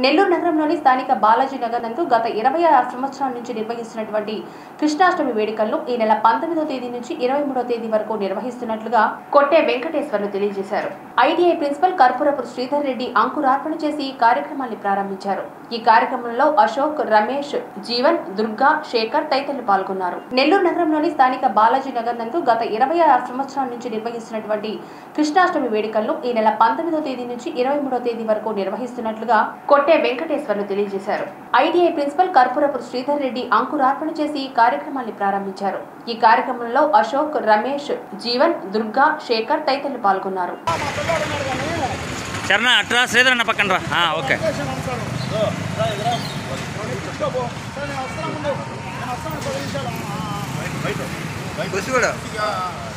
నెల్లూరు నగరంలోని స్థానిక బాలాజీ నగర్ నందు గత ఇరవై ఆరు సంవత్సరాల నుంచి నిర్వహిస్తున్నటువంటి కృష్ణాష్టమి వేడుకలను ఈ నెల పంతొమ్మిదో తేదీ నుంచి ఇరవై మూడో తేదీ వరకు నిర్వహిస్తున్నట్లుగా కొట్టే వెంకటేశ్వర్లు తెలియజేశారు ఐటీఐ ప్రిన్సిపల్ కర్పూరపు శ్రీధర్ రెడ్డి అంకురార్పణ చేసి ఈ కార్యక్రమాన్ని ప్రారంభించారు ఈ కార్యక్రమంలో అశోక్ రమేష్ జీవన్ దుర్గా శేఖర్ తదితరులు పాల్గొన్నారు నెల్లూరు నగరంలోని స్థానిక బాలాజీ నగర్ నందు గత ఇరవై ఆరు సంవత్సరాల నుంచి నిర్వహిస్తున్నటువంటి కృష్ణాష్టమి వేడుకలను ఈ నెల పంతొమ్మిదో తేదీ నుంచి ఇరవై మూడో తేదీ వరకు నిర్వహిస్తున్నట్లుగా కొట్టే వెంకటేశ్వర్లు తెలియజేశారు ఐటీఐ ప్రిన్సిపల్ కర్పూరపు శ్రీధర్ రెడ్డి అంకురార్పణ చేసి ఈ కార్యక్రమాన్ని ప్రారంభించారు ఈ కార్యక్రమంలో అశోక్ రమేష్ జీవన్ దుర్గా శేఖర్ తదితరులు పాల్గొన్నారు చరణ అట్రా శ్రీధర్ అన్న పక్కన రా ఆ, ఓకే బస్సు కూడా